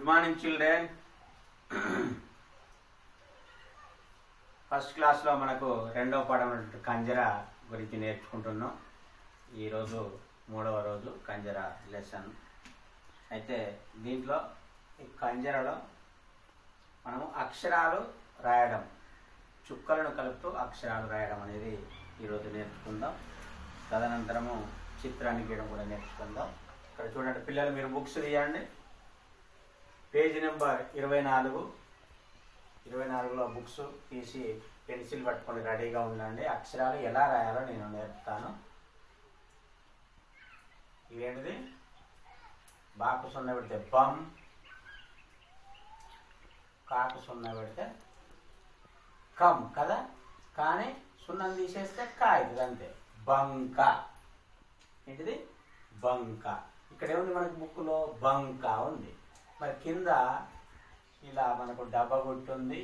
Good morning children first క్లాస్లో మనకు రెండవ పాఠం కంజర గురించి నేర్చుకుంటున్నాం ఈరోజు మూడవ రోజు కంజర లెసన్ అయితే దీంట్లో ఈ కంజరలో మనము అక్షరాలు రాయడం చుక్కలను కలుపుతూ అక్షరాలు రాయడం అనేది ఈరోజు నేర్చుకుందాం తదనంతరము చిత్రాన్ని గీయడం కూడా నేర్చుకుందాం ఇక్కడ చూడండి పిల్లలు మీరు బుక్స్ తీయండి పేజీ నెంబర్ ఇరవై నాలుగు ఇరవై నాలుగులో బుక్స్ తీసి పెన్సిల్ పట్టుకొని రెడీగా ఉండండి అక్షరాలు ఎలా రాయాలో నేను నేర్పుతాను ఇదేంటిది బాకు సున్న పెడితే బమ్ కాకు సున్న పెడితే కమ్ కదా కానీ సున్నం తీసేస్తే కా అవుతుంది అంతే బంక ఏంటిది బంక ఇక్కడ ఏముంది మనకి బుక్లో బంక ఉంది మరి కింద ఇలా మనకు డబ్బా గుట్టు ఉంది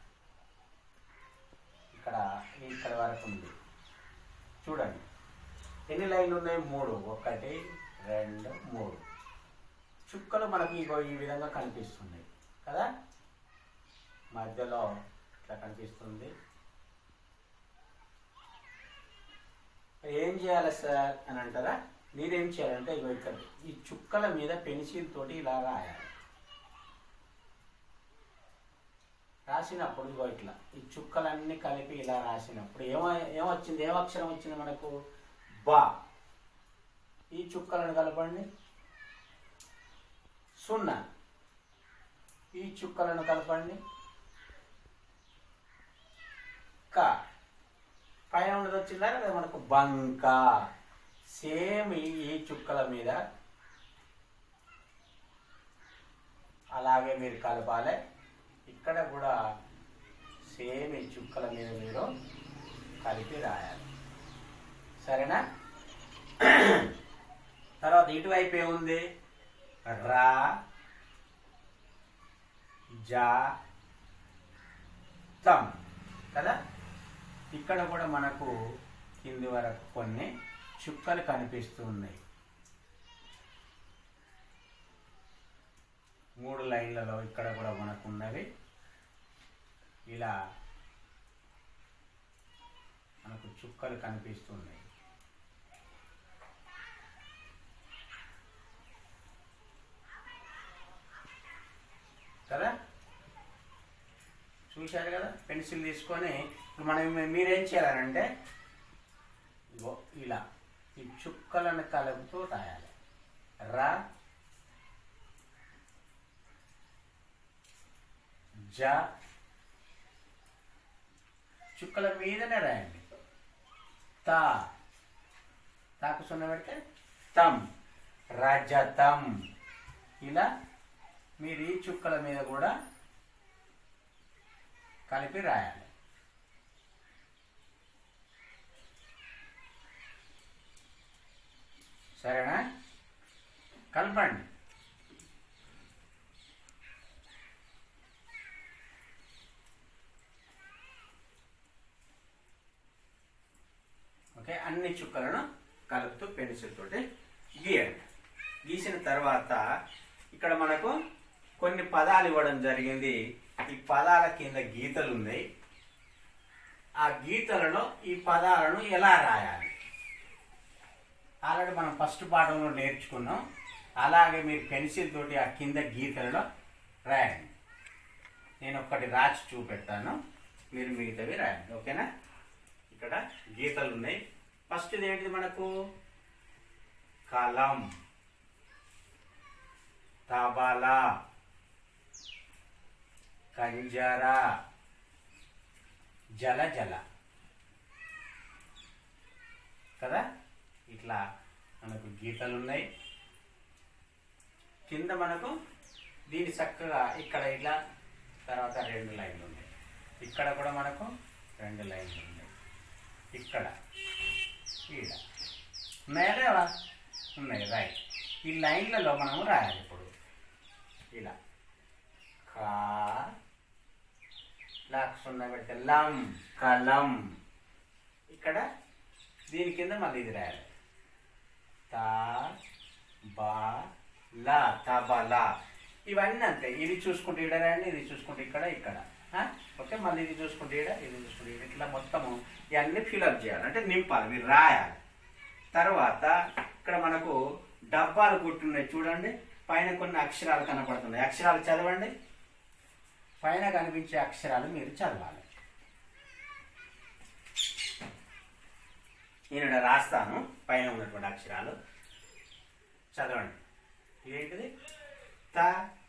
ఇక్కడ ఇక్కడ వరకు ఉంది చూడండి ఎన్ని లైన్లు ఉన్నాయి మూడు ఒకటి రెండు మూడు చుక్కలు మనకి ఇగో ఈ విధంగా కనిపిస్తున్నాయి కదా మధ్యలో ఇట్లా కనిపిస్తుంది ఏం చేయాలి సార్ అని అంటారా మీరేం చేయాలంటే ఇగో ఇక్కడ ఈ చుక్కల మీద పెన్సిల్ తోటి ఇలా రాయాలి రాసినప్పుడు ఇగో ఇట్లా ఈ చుక్కలన్నీ కలిపి ఇలా రాసినప్పుడు ఏమో ఏమొచ్చింది ఏం అక్షరం వచ్చింది మనకు బా ఈ చుక్కలను కలపండి సున్నా ఈ చుక్కలను కలపండి క పైన ఉన్నది వచ్చిందా లేదా మనకు బంక సేమ్ ఈ ఈ చుక్కల మీద అలాగే మీరు కలపాలి ఇక్కడ కూడా సేమ్ ఈ చుక్కల మీద మీరు కలిపి రాయాలి సరేనా తర్వాత ఇటువైపు ఏముంది రా జా తం కదా ఇక్కడ కూడా మనకు కింది వరకు కొన్ని చుక్కలు కనిపిస్తూ ఉన్నాయి మూడు లైన్లలో ఇక్కడ కూడా మనకు ఉన్నవి ఇలా మనకు చుక్కలు కనిపిస్తున్నాయి కదా చూశారు కదా పెన్సిల్ తీసుకొని ఇప్పుడు మనం మీరేం చేయాలంటే ఇగో ఇలా ఈ చుక్కలను కలుపుతూ రాయాలి రా జ చుక్కల మీదనే రాయండి తా తాకు సున్న పెడితే తం రజతం ఇలా మీరు ఈ చుక్కల మీద కూడా కలిపి రాయాలి సరేనా కలపండి ఓకే అన్ని చుక్కలను కలుపుతూ పెన్సిల్ తోటి గీయండి గీసిన తర్వాత ఇక్కడ మనకు కొన్ని పదాలు ఇవ్వడం జరిగింది ఈ పదాల కింద గీతలు ఉన్నాయి ఆ గీతలలో ఈ పదాలను ఎలా రాయాలి ఆల్రెడీ మనం ఫస్ట్ పాఠంలో నేర్చుకున్నాం అలాగే మీరు పెన్సిల్ తోటి ఆ కింద గీతలలో రాయండి నేను ఒక్కటి రాసి చూపెడతాను మీరు మిగతావి రాయండి ఓకేనా ఇక్కడ గీతలు ఉన్నాయి ఫస్ట్ ఏంటిది మనకు కలం తబలా కంజర జల జల కదా ఇట్లా మనకు గీతలు ఉన్నాయి కింద మనకు దీని చక్కగా ఇక్కడ ఇట్లా తర్వాత రెండు లైన్లు ఉన్నాయి ఇక్కడ కూడా మనకు రెండు లైన్లు ఉన్నాయి ఇక్కడ ఈడ ఉన్నాయా లేవా ఉన్నాయి రైట్ ఈ లైన్లలో మనము రాయాలి ఇప్పుడు ఇలా కా లాక్ సున్నా పెడితే లం కలం ఇక్కడ దీని కింద మళ్ళీ ఇది రాయాలి తా బా లా తబలా ఇవన్నీ అంతే ఇది చూసుకుంటే ఇక్కడ రాయండి ఇది చూసుకుంటే ఇక్కడ ఇక్కడ ఆ? ఓకే మళ్ళీ ఇది చూసుకుంటే ఇక్కడ ఇది చూసుకుంటే ఇక్కడ ఇట్లా మొత్తము ఇవన్నీ ఫిల్అప్ చేయాలి అంటే నింపాలి మీరు రాయాలి తర్వాత ఇక్కడ మనకు డబ్బాలు గుర్తున్నాయి చూడండి పైన కొన్ని అక్షరాలు కనపడుతున్నాయి అక్షరాలు చదవండి పైన కనిపించే అక్షరాలు మీరు చదవాలి నేను ఇక్కడ రాస్తాను పైన ఉన్నటువంటి అక్షరాలు చదవండి ఏంటిది త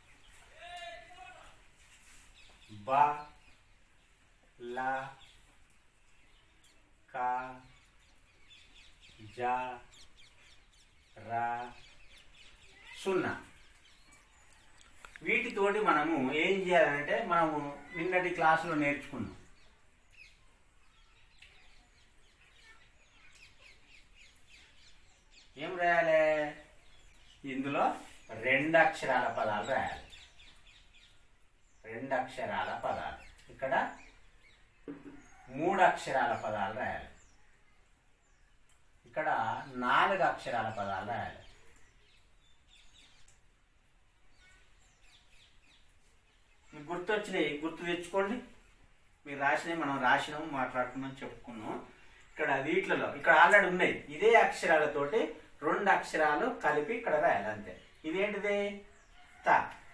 బ ల క జ ర సున్నా వీటితోటి మనము ఏం చేయాలంటే మనము నిన్నటి క్లాసులో నేర్చుకున్నాం ఏం రాయాలి ఇందులో రెండు అక్షరాల పదాలు రాయాలి రెండు అక్షరాల పదాలు ఇక్కడ మూడు అక్షరాల పదాలు రాయాలి ఇక్కడ నాలుగు అక్షరాల పదాలు రాయాలి మీకు గుర్తొచ్చినాయి గుర్తు తెచ్చుకోండి మీరు రాసినవి మనం రాసినాం మాట్లాడుకున్నాం చెప్పుకున్నాం ఇక్కడ వీటిలలో ఇక్కడ ఆల్రెడీ ఉన్నాయి ఇదే అక్షరాలతోటి రెండు అక్షరాలు కలిపి ఇక్కడ రాయాలి అంతే ఇదేంటిది త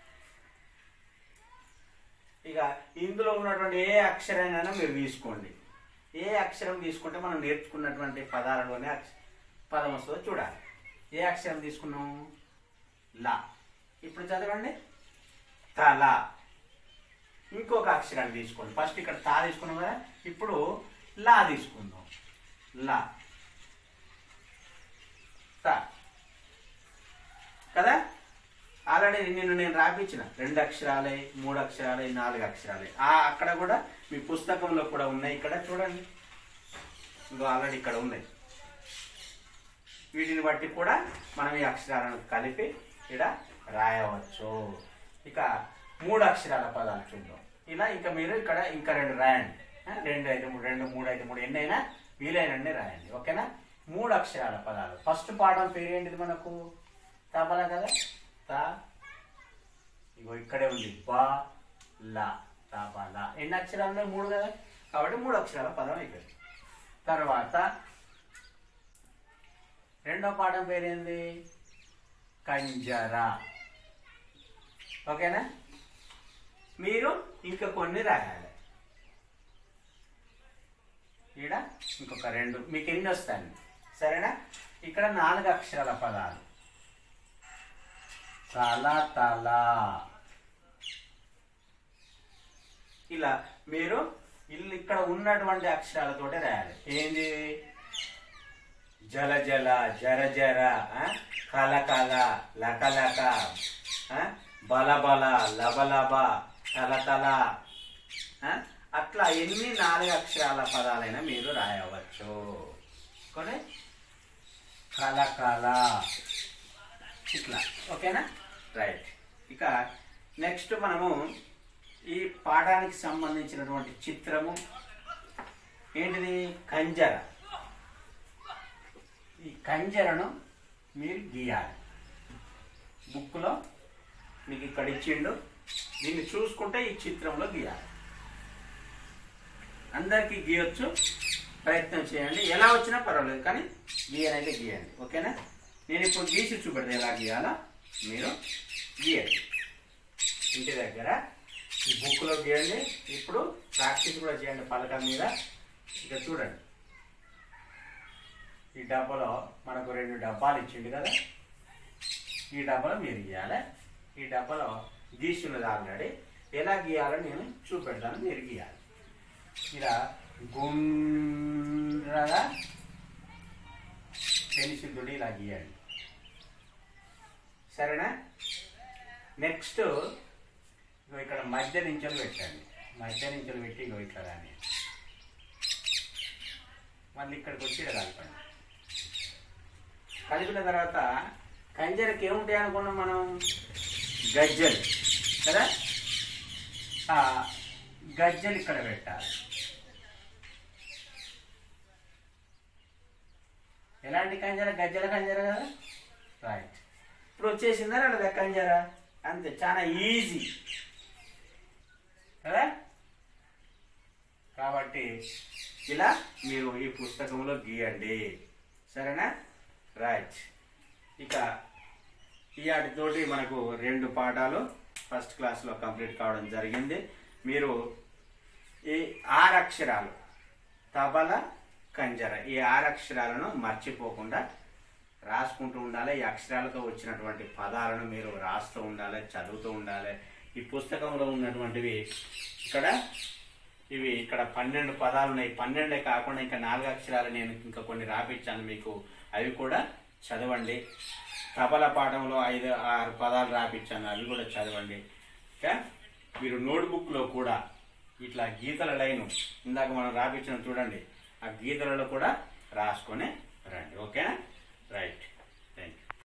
ఇక ఇందులో ఉన్నటువంటి ఏ అక్షరాన్ని మీరు తీసుకోండి ఏ అక్షరం తీసుకుంటే మనం నేర్చుకున్నటువంటి పదాలలోనే అక్ష పదం వస్తుందో చూడాలి ఏ అక్షరం తీసుకున్నాం లా ఇప్పుడు చదవండి తల ఇంకొక అక్షరాన్ని తీసుకోండి ఫస్ట్ ఇక్కడ తా తీసుకున్నాం కదా ఇప్పుడు లా తీసుకుందాం లా త కదా ఆల్రెడీ నిన్ను నేను రాపించిన రెండు అక్షరాలే మూడు అక్షరాలే నాలుగు అక్షరాలే ఆ అక్కడ కూడా మీ పుస్తకంలో కూడా ఉన్నాయి ఇక్కడ చూడండి ఇంకో ఆల్రెడీ ఇక్కడ ఉన్నాయి వీటిని బట్టి కూడా మనం ఈ అక్షరాలను కలిపి ఇక్కడ రాయవచ్చు ఇక మూడు అక్షరాల పదాలు చూద్దాం ఇలా ఇంకా మీరు ఇక్కడ ఇంకా రెండు రాయండి ఆ, రెండు అయితే మూడు రెండు మూడు అయితే మూడు ఎన్నైనా వీలైనన్ని రాయండి ఓకేనా మూడు అక్షరాల పదాలు ఫస్ట్ పాఠం పేరు ఏంటిది మనకు తబల కదా త ఇగో ఇక్కడే ఉంది బా లా తబల ఎన్ని అక్షరాలు ఉన్నాయి మూడు కదా కాబట్టి మూడు అక్షరాల పదం అయిపోయింది తర్వాత రెండో పాఠం పేరేంది కంజరా ఓకేనా మీరు ఇంకా కొన్ని రాయాలి ఈడ ఇంకొక రెండు మీకు ఎన్ని వస్తాయి సరేనా ఇక్కడ నాలుగు అక్షరాల పదాలు తల తల ఇలా మీరు ఇల్లు ఇక్కడ ఉన్నటువంటి అక్షరాలతోటే రాయాలి ఏంది జల జల జర జర ఆ? కల కల లక లక ఆ? బల బల లబ లబ తల తల ఆ? అట్లా ఎన్ని నాలుగు అక్షరాల పదాలైనా మీరు రాయవచ్చు కొని కల కల ఇట్లా ఓకేనా రైట్ ఇక నెక్స్ట్ మనము ఈ పాఠానికి సంబంధించినటువంటి చిత్రము ఏంటిది కంజర ఈ కంజరను మీరు గీయాలి బుక్లో మీకు ఇక్కడ ఇచ్చిండు దీన్ని చూసుకుంటే ఈ చిత్రంలో గీయాలి అందరికీ గీయొచ్చు ప్రయత్నం చేయండి ఎలా వచ్చినా పర్వాలేదు కానీ గీయనైతే గీయండి ఓకేనా నేను ఇప్పుడు గీసి చూపెడతా ఎలా గీయాలో మీరు గీయండి ఇంటి దగ్గర ఈ బుక్లో గీయండి ఇప్పుడు ప్రాక్టీస్ కూడా చేయండి పలక మీద ఇక చూడండి ఈ డబ్బాలో మనకు రెండు డబ్బాలు ఇచ్చిండు కదా ఈ డబ్బాలో మీరు గీయాలి ఈ డబ్బాలో గీసినది ఆల్రెడీ ఎలా గీయాలో నేను చూపెడతాను మీరు గీయాలి ఇలా గుండ్రగా పెన్సిల్ తోటి ఇలా గీయండి సరేనా నెక్స్ట్ ఇగో ఇక్కడ మధ్య నించలు పెట్టండి మధ్య నించలు పెట్టి ఇగో ఇట్లా కానీ మళ్ళీ ఇక్కడికి వచ్చి ఇక్కడ కలపండి కలిపిన తర్వాత కంజరకి ఏముంటాయి అనుకున్నాం మనం గజ్జలు కదా ఆ గజ్జలు ఇక్కడ పెట్టాలి ఎలాంటి కంజర గజ్జల కంజర కదా రైట్ ఇప్పుడు వచ్చేసిందా లేదా కంజర అంతే చాలా ఈజీ కదా కాబట్టి ఇలా మీరు ఈ పుస్తకంలో గీయండి సరేనా రైట్ ఇక ఇవాటితోటి మనకు రెండు పాఠాలు ఫస్ట్ క్లాస్లో కంప్లీట్ కావడం జరిగింది మీరు ఈ ఆరు అక్షరాలు తబల కంజర ఈ ఆరు అక్షరాలను మర్చిపోకుండా రాసుకుంటూ ఉండాలి ఈ అక్షరాలతో వచ్చినటువంటి పదాలను మీరు రాస్తూ ఉండాలి చదువుతూ ఉండాలి ఈ పుస్తకంలో ఉన్నటువంటివి ఇక్కడ ఇవి ఇక్కడ పన్నెండు పదాలు ఉన్నాయి పన్నెండే కాకుండా ఇంకా నాలుగు అక్షరాలు నేను ఇంకా కొన్ని రాపించాను మీకు అవి కూడా చదవండి తబల పాఠంలో ఐదు ఆరు పదాలు రాపించాను అవి కూడా చదవండి ఇంకా మీరు నోట్బుక్లో కూడా ఇట్లా గీతల లైను ఇందాక మనం రాపించిన చూడండి ఆ గీతలలో కూడా రాసుకొని రండి ఓకేనా